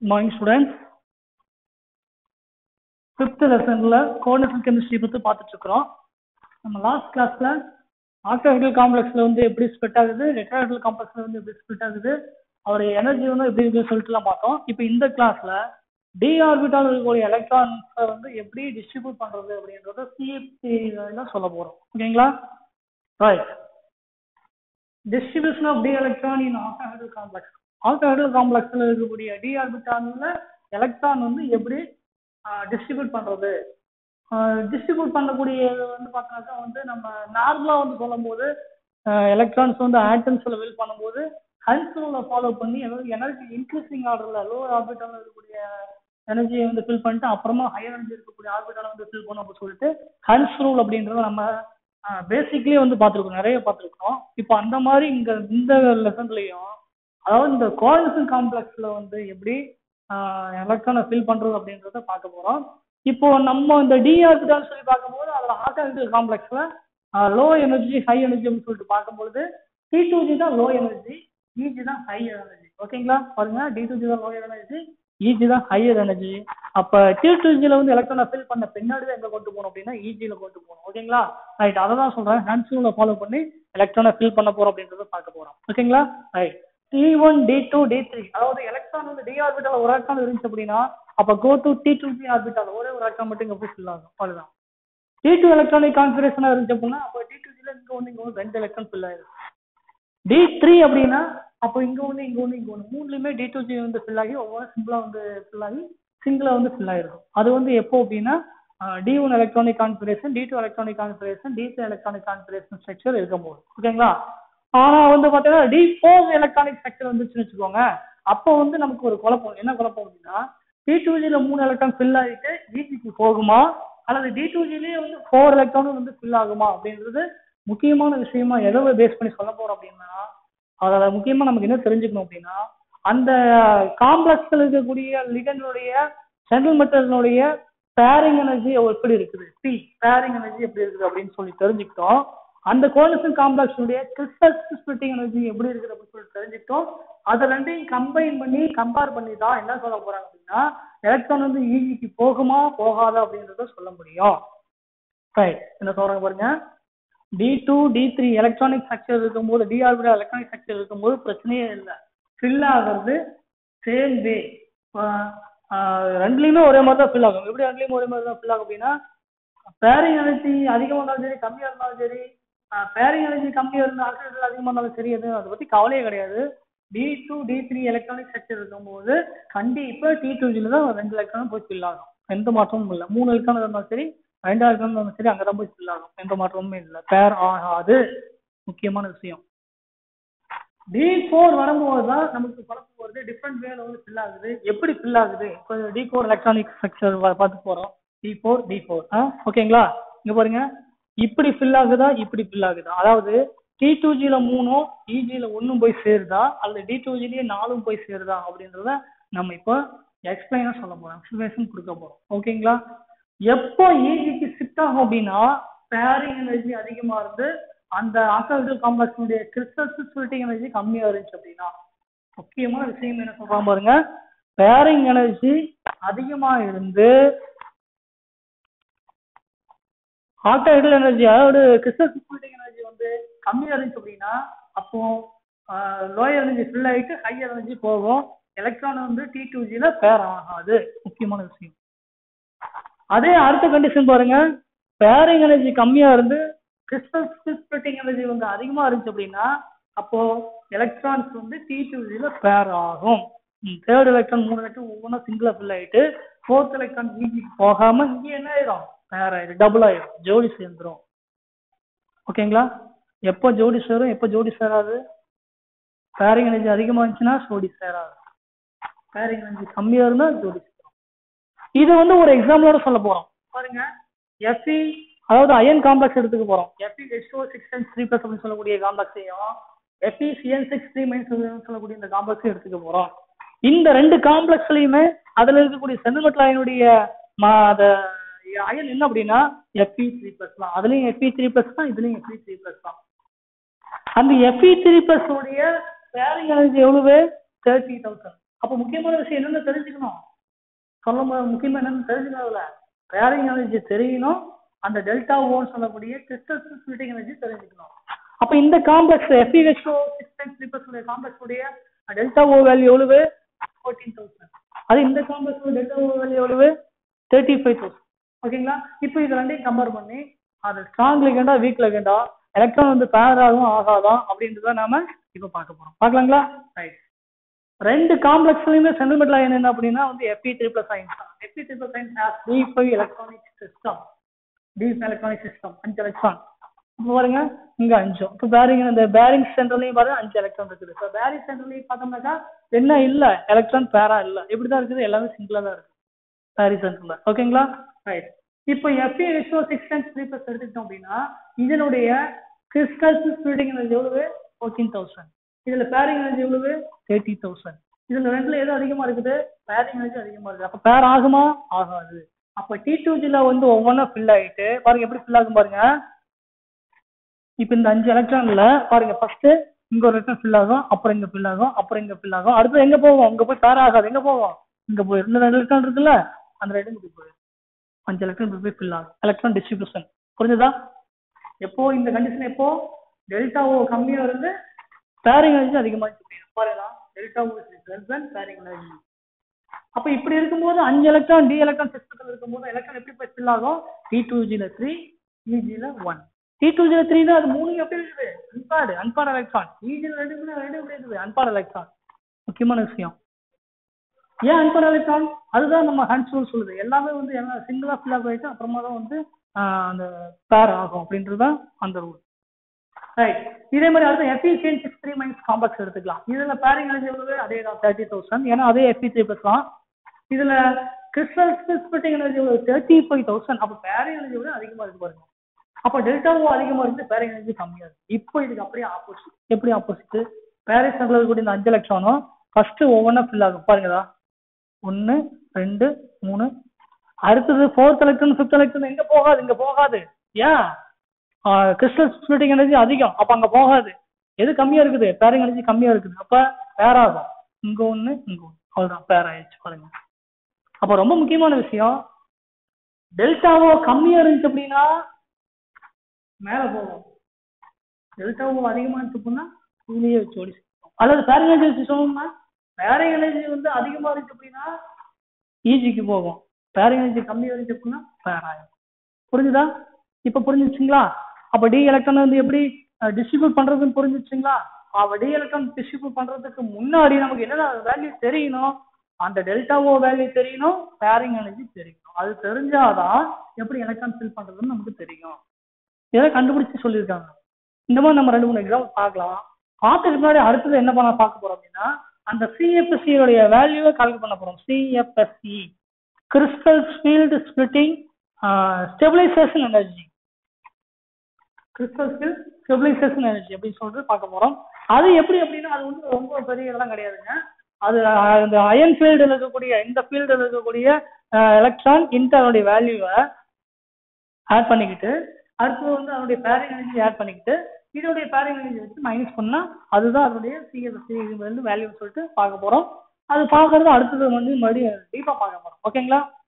Morning students fifth லெசனில் coordination chemistry பற்றி பார்த்துட்டு இருக்கிறோம் நம்ம லாஸ்ட் கிளாஸில் ஆக்டாஹைடல் காம்ப்ளெக்ஸில் வந்து எப்படி ஸ்ப்ளிட் ஆகுது டெட்ராஹைடல் காம்ப்ளெக்ஸில் வந்து எப்படி ஸ்ப்ளிட் ஆகுது அவர் எனர்ஜி வந்து எப்படி இருக்குன்னு சொல்லிட்டுலாம் பார்த்தோம் இப்போ இந்த கிளாஸில் டி ஆர்பிட்டால் இருக்கக்கூடிய எலக்ட்ரான்ஸை வந்து எப்படி டிஸ்ட்ரிபியூட் பண்ணுறது அப்படின்றத சிஎஃப்சியில் சொல்ல போகிறோம் ஓகேங்களா right distribution of d electron in octahedral complex ஆல்கஹைடல் காம்ப்ளெக்ஸில் இருக்கக்கூடிய டி ஆர்பிட்டாலில் எலக்ட்ரான் வந்து எப்படி டிஸ்ட்ரிபியூட் பண்ணுறது டிஸ்ட்ரிபியூட் பண்ணக்கூடிய வந்து பார்த்தாக்கா வந்து நம்ம நார்மலாக வந்து சொல்லும்போது எலக்ட்ரான்ஸ் வந்து ஆட்டம்ஸில் ஃபில் பண்ணும்போது ஹன்ஸ் ரூலை ஃபாலோ பண்ணி எனர்ஜி இன்க்ரீசிங் ஆர்டரில் லோ ஆர்பிட்டாலில் இருக்கக்கூடிய எனர்ஜியை வந்து ஃபில் பண்ணிட்டு அப்புறமா ஹையர் எனர்ஜி இருக்கக்கூடிய ஆர்பிட்டாலை வந்து ஃபில் பண்ணும் அப்படின்னு சொல்லிட்டு ஹன்ஸ் ரூல் அப்படின்றத நம்ம பேசிக்லேயே வந்து பார்த்துருக்கோம் நிறைய பார்த்துருக்கோம் இப்போ அந்த மாதிரி இங்கே இந்த லெசன்லையும் அதாவது இந்த கோஆர்டினேஷன் காம்ப்ளெக்ஸில் வந்து எப்படி எலக்ட்ரானை ஃபில் பண்ணுறது அப்படின்றத பார்க்க போகிறோம் இப்போ நம்ம இந்த டிஆர்பிட்டான்னு சொல்லி பார்க்கும்போது அதில் ஆர்கானிக்கல் காம்ப்ளெக்ஸில் லோ எனர்ஜி ஹை எனர்ஜி அப்படின்னு சொல்லிட்டு பார்க்கும்போது டி டூ ஜி தான் லோ எனர்ஜி இஜி தான் ஹை எனர்ஜி ஓகேங்களா பாருங்க டி டூ ஜி தான் லோ எனர்ஜி இஜி தான் ஹையர் எனர்ஜி அப்போ டி டூ ஜியில் வந்து எலக்ட்ரானை ஃபில் பண்ண பின்னாடி தான் எங்கே கொண்டு போகணும் அப்படின்னா இஜியில் கொண்டு போகணும் ஓகேங்களா ரைட் அதை தான் சொல்கிறேன் ஹேண்ட்ஸூலை ஃபாலோ பண்ணி எலக்ட்ரானை ஃபில் பண்ண போகிறோம் அப்படின்றத பார்க்க போகிறோம் ஓகேங்களா right d one D two d three அதாவது எலக்ட்ரான் வந்து டி ஆர்பிட்டால் ஒரு எலக்ட்ரான் இருந்துச்சு அப்படின்னா அப்போ go to t two g orbital ஒரே ஒரு எலக்ட்ரான் மட்டும் இங்கே போய் ஃபில் ஆகும் அவ்வளோதான் டி டூ எலக்ட்ரானிக் கான்ஃபிகரேஷனாக இருந்துச்சு அப்படின்னா அப்போ டி டூ ஜியில் இங்கே ஒன்று இங்கே ஒன்று ரெண்டு எலக்ட்ரான் ஃபில் ஆயிடும் டி த்ரீ அப்படின்னா அப்போ இங்கே ஒன்று இங்கே ஒன்று இங்கே ஒன்று மூணுலையுமே டி டூ ஜி வந்து ஃபில் ஆகி ஒவ்வொரு சிம்பிளாக வந்து ஃபில் ஆகி சிங்கிளாக வந்து ஃபில் ஆகிருக்கும் அது வந்து எப்போ அப்படின்னா d one electronic configuration d two electronic configuration d three electronic configuration structure இருக்கும் போது ஓகேங்களா ஆனால் வந்து பார்த்தீங்கன்னா டி ஃபோர் எலக்ட்ரானிக் ஸ்ட்ரக்சர் வந்துச்சுன்னு வச்சுக்கோங்க அப்போ வந்து நமக்கு ஒரு குழப்பம் என்ன குழப்பம் அப்படின்னா டி டூ ஜியில் மூணு எலக்ட்ரான் ஃபில் ஆகிட்டு டிஜிக்கு போகுமா அல்லது டி டூ ஜிலேயே வந்து ஃபோர் எலக்ட்ரானும் வந்து ஃபில் ஆகுமா அப்படின்றது முக்கியமான விஷயமா எதை பேஸ் பண்ணி சொல்ல போறோம் அப்படின்னா அதில் முக்கியமாக நமக்கு என்ன தெரிஞ்சுக்கணும் அப்படின்னா அந்த காம்ப்ளெக்ஸில் இருக்கக்கூடிய லிகனுடைய சென்ட்ரல் மெட்டர்னுடைய பேரிங் எனர்ஜி எப்படி இருக்குது பி பேரிங் எனர்ஜி எப்படி இருக்குது அப்படின்னு சொல்லி தெரிஞ்சுக்கிட்டோம் அந்த கோலிசன் காம்ப்ளெக்ஸுடைய கிறிஸ்டல் ஸ்பிளிட்டிங் எனர்ஜி எப்படி இருக்குது அப்படின்னு சொல்லி தெரிஞ்சுக்கிட்டோம் அதை ரெண்டையும் கம்பைன் பண்ணி கம்பேர் பண்ணி தான் என்ன சொல்ல போறாங்க அப்படின்னா எலக்ட்ரான் வந்து ஈஜிக்கு போகுமா போகாதா அப்படின்றத சொல்ல முடியும் ரைட் என்ன சொல்றாங்க பாருங்க D two d three electronic structure இருக்கும்போது டிஆர்பிடா எலக்ட்ரானிக் ஸ்ட்ரக்சர் இருக்கும்போது பிரச்சனையே இல்லை ஃபில் ஆகிறது சேம் வே ரெண்டுலேயுமே ஒரே மாதிரி தான் ஃபில் ஆகும் எப்படி ரெண்டுலேயுமே ஒரே மாதிரி தான் ஃபில் ஆகும் அப்படின்னா பேரிங் எனர்ஜி அதிகமாக இருந்தாலும் சரி கம்மியாக இருந்தாலும் சரி பேரிங் எனர்ஜி கம்மியாக இருந்தால் ஆக்சிடென்ட் அதிகமாக இருந்தாலும் சரி அது அதை பற்றி கவலையே கிடையாது d two d three electronic structure இருக்கும்போது கண்டிப்பாக டி டூ ஜியில் தான் ரெண்டு எலக்ட்ரானும் போய் ஃபில் ஆகும் எந்த மாற்றமும் இல்லை மூணு எலக்ட்ரான் இருந்தாலும் சரி ரெண்டு எலக்ட்ரான் இருந்தாலும் சரி அங்கே தான் போய் ஃபில் ஆகும் எந்த மாற்றமுமே இல்லை பேர் ஆகாது முக்கியமான விஷயம் டி ஃபோர் வரும்போது தான் நமக்கு குழப்பம் வருது டிஃப்ரெண்ட் வேல வந்து ஃபில் ஆகுது எப்படி ஃபில் ஆகுது இப்போ டி ஃபோர் எலக்ட்ரானிக் ஸ்ட்ரக்சர் பார்த்து போகிறோம் டி ஃபோர் டி ஃபோர் ஆ ஓகேங்களா இங்கே பாருங்க இப்படி ஃபில் ஆகுதா இப்படி ஃபில் ஆகுதா அதாவது டி டூ ஜியில் மூணும் இஜியில் ஒன்றும் போய் சேருதா அல்லது டி டூ ஜிலேயே நாலும் போய் சேருதா அப்படின்றத நம்ம இப்போ எக்ஸ்பிளைனாக சொல்ல போகிறோம் எக்ஸ்பிளேஷன் கொடுக்க போகிறோம் ஓகேங்களா எப்போ இஜிக்கு ஷிஃப்ட் ஆகும் அப்படின்னா பேரிங் எனர்ஜி அதிகமாக இருந்து அந்த ஆக்சிடல் காம்ப்ளெக்ஸினுடைய கிறிஸ்டல் ஸ்பிளிட்டிங் எனர்ஜி கம்மியாக இருந்துச்சு அப்படின்னா முக்கியமான விஷயம் என்ன சொல்கிறாங்க பாருங்க பேரிங் எனர்ஜி அதிகமாக இருந்து ஆக்டைடல் எனர்ஜி அதாவது கிறிஸ்டல் ஸ்பிளிட்டிங் எனர்ஜி வந்து கம்மியாக இருந்துச்சு அப்படின்னா அப்போ லோயர் எனர்ஜி ஃபில் ஆகிட்டு ஹையர் எனர்ஜி போகும் எலக்ட்ரான் வந்து டி டூ ஜியில் பேர் ஆகாது முக்கியமான விஷயம் அதே அடுத்த கண்டிஷன் பாருங்க பேரிங் எனர்ஜி கம்மியாக இருந்து கிறிஸ்டல் ஸ்பிளிட்டிங் எனர்ஜி வந்து அதிகமாக இருந்துச்சு அப்படின்னா அப்போ எலக்ட்ரான்ஸ் வந்து டி டூ ஜியில் பேர் ஆகும் தேர்ட் எலக்ட்ரான் மூணு எலக்ட்ரான் ஒவ்வொன்றா சிங்கிளாக ஃபில் ஆகிட்டு ஃபோர்த் எலக்ட்ரான் ஈஜிக்கு போகாமல் இங்கே என்ன ஆயிடும் பேர் ஆயிடும் டபுள் ஆயிடும் ஜோடி சேர்ந்துடும் ஓகேங்களா எப்போ ஜோடி சேரும் எப்போ ஜோடி சேராது பேரிங் எனர்ஜி அதிகமாக இருந்துச்சுன்னா ஜோடி சேராது பேரிங் எனர்ஜி கம்மியாக இருந்தால் ஜோடி சேரும் இது வந்து ஒரு எக்ஸாம்பிளோட சொல்ல போகிறோம் பாருங்க எஃப்இ அதாவது அயன் காம்ப்ளெக்ஸ் எடுத்துக்க போகிறோம் F E H two six times three plus அப்படின்னு சொல்லக்கூடிய காம்ப்ளெக்ஸையும் F E C N six three minus சொல்லக்கூடிய இந்த காம்ப்ளெக்ஸையும் எடுத்துக்க போகிறோம் இந்த ரெண்டு காம்ப்ளெக்ஸ்லையுமே அதில் இருக்கக்கூடிய சென்டிமெட்டல் அயனுடைய அதை அயன் என்ன அப்படின்னா எஃப்இ த்ரீ ப்ளஸ் தான் அதுலேயும் எஃப்இ த்ரீ ப்ளஸ் தான் இதுலேயும் எஃப்இ த்ரீ ப்ளஸ் தான் அந்த எஃப்இ த்ரீ ப்ளஸ் உடைய பேரிங் எனர்ஜி எவ்வளவு தேர்ட்டி தௌசண்ட் அப்போ முக்கியமான விஷயம் என்னென்ன தெரிஞ்சுக்கணும் சொல்லும் போது முக்கியமா என்னன்னு தெரிஞ்சுக்கணும் அதுல பேரிங் எனர்ஜி தெரியணும் அந்த டெல்டா ஓன்னு சொல்லக்கூடிய கிறிஸ்டல் ஸ்பிளிட்டிங் எனர்ஜி தெரிஞ்சுக்கணும் அப்ப இந்த complex F E H O six time sleepers உடைய காம்ப்ளெக்ஸ் உடைய டெல்டா ஓ வேல்யூ எவ்வளவு ஃபோர்டீன் தௌசண்ட் அது இந்த காம்ப்ளெக்ஸ் டெல்டா ஓ வேல்யூ எவ்வளவு தேர்ட்டி ஃபைவ் தௌசண்ட் ஓகேங்களா இப்போ இது ரெண்டையும் கம்பேர் பண்ணி அது ஸ்ட்ராங் லிகண்டா வீக் லிகண்டா எலக்ட்ரான் வந்து பேர் ஆகும் ஆகாதா அப்படின்றத நாம இப்போ பார்க்க போறோம் பார்க்கலாங்களா ரைட் ரெண்டு காம்ப்ளெக்ஸ்லயுமே சென்டிமெண்டல் அயன் என்ன அப்படின்னா வந்து எஃபி த்ரீ பிளஸ் அயன்ஸ் தான் F E three plus ions has d five electronic system d electronic system அஞ்சு எலக்ட்ரான் இப்போ பாருங்க இங்க அஞ்சு இப்போ பேரிங் இந்த பேரிங் சென்டர்லயும் பாருங்க அஞ்சு எலக்ட்ரான் இருக்குது ஸோ பேரிங் சென்டர்லயும் பார்த்தோம்னாக்கா என்ன இல்ல எலக்ட்ரான் பேரா இல்ல இப்படிதான் இருக்குது எல்லாமே சிங்கிளா தான் இருக்கு பேரிங் சென்டர்ல ஓகேங்களா ரைட் இப்போ எஃப்இ ரெஷோ சிக்ஸ் டைம்ஸ் த்ரீ பிளஸ் எடுத்துக்கிட்டோம் அப்படின்னா இதனுடைய கிறிஸ்டல் ஸ்பிரிட்டிங் எனர்ஜி எவ்வளவு ஃபோர்டீன் தௌசண்ட் இதுல பேரிங் எனர்ஜி எவ்வளவு தேர்ட்டி தௌசண்ட் இதுல ரெண்டுல எது அதிகமா இருக்குது பேரிங் எனர்ஜி அதிகமா இருக்குது அப்ப பேர் ஆகுமா ஆகாது அப்ப டி டூ ஜில வந்து ஒவ்வொன்றா ஃபில் ஆயிட்டு பாருங்க எப்படி ஃபில் ஆகும் பாருங்க இப்போ இந்த அஞ்சு எலக்ட்ரான்ல பாருங்க ஃபர்ஸ்ட் இங்க ஒரு எலக்ட்ரான் ஃபில் ஆகும் அப்புறம் இங்க ஃபில் ஆகும் அப்புறம் இங்க ஃபில் ஆகும் அடுத்து எங்க போவோம் இங்க போய் பேர் ஆகாது எங்க போவோம் இங்க போய் ரெண்டு எலக்ட்ரான் இருக்குல்ல அந்த ரெண்டு இங்க போய் அஞ்சு எலக்ட்ரான் போய் ஃபில் ஆகும் எலக்ட்ரான் டிஸ்ட்ரிபியூஷன் புரிஞ்சுதா எப்போ இந்த கண்டிஷன் எப்போ டெல்டா ஓ கம்மியா இருந்து பேரிங் எனர்ஜி அதிகமாச்சு பாருங்களா delta O less than pairing energy அப்ப இப்படி இருக்கும்போது அஞ்சு எலக்ட்ரான் டி எலக்ட்ரான் சிஸ்டத்தில் இருக்கும்போது எலக்ட்ரான் எப்படி போய் ஃபில் ஆகும் டி டூ ஜில த்ரீ இஜில ஒன் டி டூ ஜில த்ரீனா அது மூணு எப்படி இருக்குது அன்பாடு அன்பாடு எலக்ட்ரான் இஜில ரெண்டு ரெண்டு எப்படி இருக்குது அன்பாடு எலக்ட்ரான் முக்கியமான விஷயம் ஏன் அன்பாடு எலக்ட்ரான் அதுதான் நம்ம ஹேண்ட்ஸ் ரூல் சொல்லுது எல்லாமே வந்து எல்லாம் சிங்கிளா ஃபில் ஆக ஆயிட்டு அப்புறமா தான் வந்து ஆஹ், அந்த பேர் ஆகும் அப்படின்றது தான் அந்த ரூல் ரைட் இதே மாதிரி அடுத்து எஃபிஷியன் சிக்ஸ் த்ரீ மைனஸ் காம்ப்ளெக்ஸ் எடுத்துக்கலாம் இதுல பேரிங் எனர்ஜி எவ்வளவு அதே தான் தேர்ட்டி தௌசண்ட் ஏன்னா அதே எஃபி த்ரீ ப்ளஸ் தான் இதுல கிறிஸ்டல் ஸ்பிளிட்டிங் எனர்ஜி எவ்வளவு தேர்ட்டி ஃபைவ் தௌசண்ட் அப்போ பேரிங் எனர்ஜி விட அதிகமா இருக்கு பாருங்க அப்போ டெல்டாவோ அதிகமா இருந்து பேரிங் எனர்ஜி கம்மியா இருக்கு இப்போ இதுக்கு அப்படியே ஆப்போசிட் எப்படி ஆப்போசிட் பேரிஸ் நகரில் இருக்கக்கூடிய இந்த அஞ்சு லட்சம் ஃபர்ஸ்ட் ஒவ்வொன்றா ஃபில் ஆகும் பாருங்கதா ஒன்று ரெண்டு மூணு அடுத்தது ஃபோர்த் எலக்ட்ரான் ஃபிஃப்த் எலக்ட்ரான் எங்க போகாது இங்க போகாது ஏன் கிறிஸ்டல் ஸ்பிளிட்டிங் எனர்ஜி அதிகம் அப்ப அங்க போகாது எது கம்மியா இருக்குது பேரிங் எனர்ஜி கம்மியா இருக்குது அப்ப பேர் ஆகும் இங்க ஒண்ணு இங்க ஒண்ணு அவ்வளவுதான் பேர் ஆயிடுச்சு பாருங்க அப்ப ரொம்ப முக்கியமான விஷயம் டெல்டாவோ கம்மியா இருந்துச்சு அப்படின்னா மேல போகும் டெல்டாவோ அதிகமா இருந்துச்சு அப்படின்னா கீழேயே வச்சு ஓடி சுத்தும். அல்லது பேரிங் எனர்ஜி வச்சு சொல்லணும்னா பேரிங் எனர்ஜி வந்து அதிகமா இருந்துச்சு அப்படின்னா ஈஜிக்கு போகும் பேரிங் எனர்ஜி கம்மியா இருந்துச்சு அப்படின்னா பேர் ஆகும் புரிஞ்சுதா இப்ப புரிஞ்சுச்சுங்களா அப்ப டி எலக்ட்ரான் வந்து எப்படி டிஸ்ட்ரிபியூட் பண்றதுன்னு புரிஞ்சுச்சுங்களா அப்ப டி எலக்ட்ரான் டிஸ்ட்ரிபியூட் பண்றதுக்கு முன்னாடி நமக்கு என்னென்ன வேல்யூ தெரியணும் அந்த டெல்டாவோ வேல்யூ தெரியணும் பேரிங் எனர்ஜி தெரியணும் அது தெரிஞ்சாதான் எப்படி எலக்ட்ரான் ஃபில் பண்றதுன்னு நமக்கு தெரியும் இதெல்லாம் கண்டுபிடிச்சு சொல்லியிருக்காங்க இந்த மாதிரி நம்ம ரெண்டு மூணு எக்ஸாம்பிள் பார்க்கலாம் பார்த்ததுக்கு முன்னாடி அடுத்தது என்ன பண்ண பார்க்க போறோம் அப்படின்னா அந்த சிஎஃப்எஸ்சி உடைய வேல்யூவை கால்குலேட் பண்ண போறோம் CFSE crystal field splitting stabilisation energy crystal field stabilisation energy அப்படின்னு சொல்லிட்டு பார்க்க போறோம் அது எப்படி அப்படின்னா அது வந்து ரொம்ப பெரிய இதெல்லாம் கிடையாதுங்க அது அஹ், இந்த அயன் ஃபீல்டில் இருக்கக்கூடிய இந்த ஃபீல்டில் இருக்கக்கூடிய எலக்ட்ரான் இந்த அதனுடைய வேல்யூவை ஆட் பண்ணிக்கிட்டு அடுத்து வந்து அதனுடைய பேரிங் எனர்ஜி ஆட் பண்ணிக்கிட்டு இதோடைய பேரிங் எனர்ஜி வச்சு மைனஸ் பண்ணா அதுதான் அதனுடைய சிஎஸ்சி இது வந்து வேல்யூன்னு சொல்லிட்டு பார்க்க போறோம் அது பார்க்கறது அடுத்தது வந்து மறுபடியும் டீப்பா பார்க்க போறோம் ஓகேங்களா